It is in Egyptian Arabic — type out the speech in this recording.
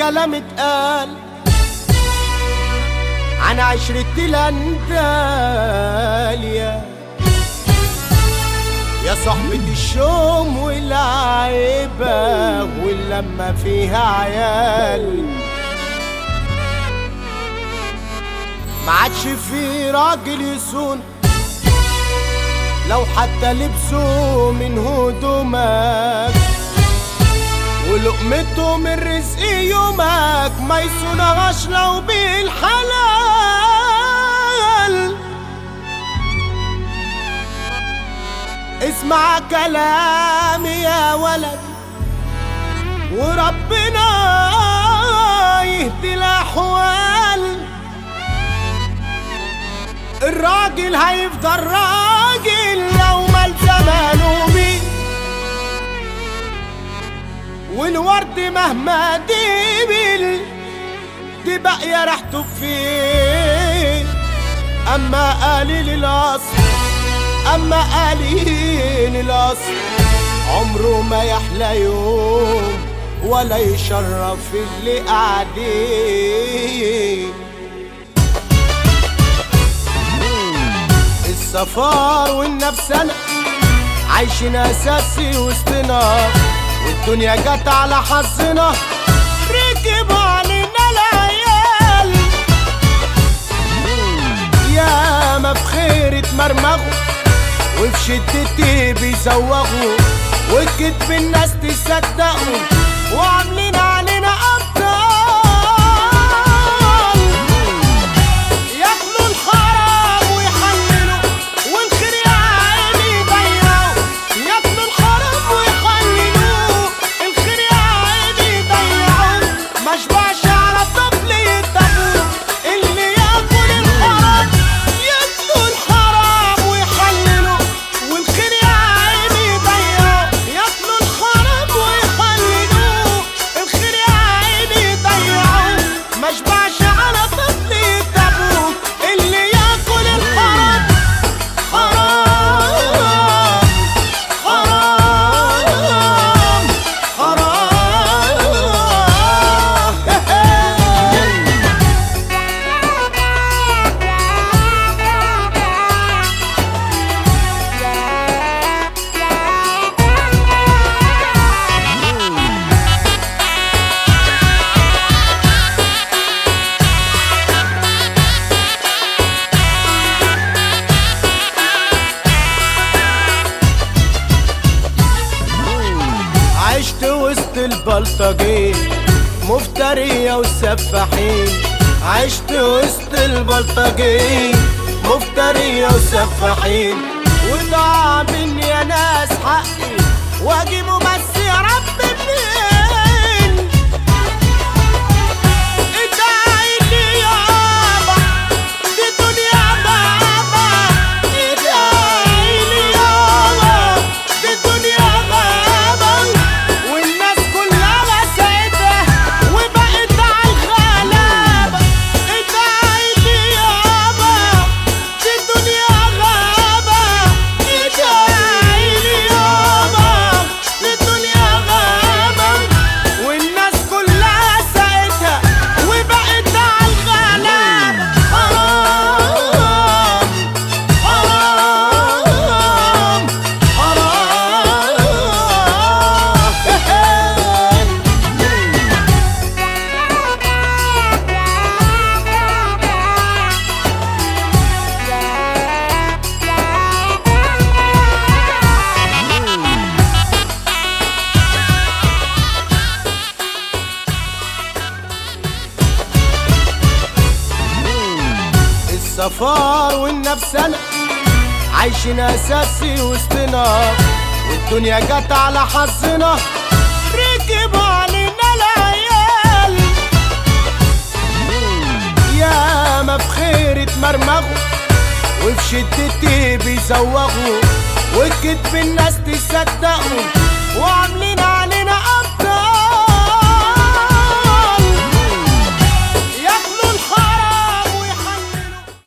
كلام اتقال عن عشرة الاندال يا يا صاحبة الشوم والعيبة واللمة فيها عيال ما عادش في راجل يصون لو حتى لبسه من هدومك ولقمته من رزق يومك ما يصونهاش لو بالحلال اسمع كلامي يا ولد وربنا يهدي الاحوال الراجل هيفضل راجل لو مال زمانه بيه والورد مهما دبل دي باقية ريحته فين أما قليل الأصل أما قليل الأصل عمره ما يحلى يوم ولا يشرف اللي قاعدين السفار والنفسنا عايشين اساسي وسطنا والدنيا جت على حظنا ركب علينا العيال يا ما بخير اتمرمغوا وفي شدتي بيزوغوا وكتب الناس تصدقوا وعاملين علينا ابطال ياكلوا الحرام ويحللوا والخير يا عيني يضيعوا ياكلوا الحرام ويحللوا الخير يا عيني يضيعوا ما شبعش على طفل يتبوه اللي ياكل الحرام ياكلوا الحرام ويحللوا والخير يا عيني يضيعوا ياكلوا الحرام ويحللوا الخير يا عيني يضيعوا ما شبعش على طفل يتبوه اللي ياكل الحرام حرام حرام حرام عشت وسط البلطجين مفترية وسفاحين عشت وسط البلطجين مفترية وسفاحين وضاع مني يا ناس حقي واجيبه بس يا رب منين ادعي لي يابا دي دنيا بابا ادعي لي يابا دي دنيا بابا والناس كلها مسعدة وبقت على الغلابة ادعي لي يابا دي دنيا غابة ادعي لي يابا دي دنيا غابة والناس كلها ساعتها وبقت على الغلابة حرام حرام حرام السفار والنفسنا عايشين اساسي وسطنا والدنيا جت على حظنا ركب علينا العيال يا ما بخير اتمرمغوا وفي شدتي بيزوغوا وكتب الناس تصدقوا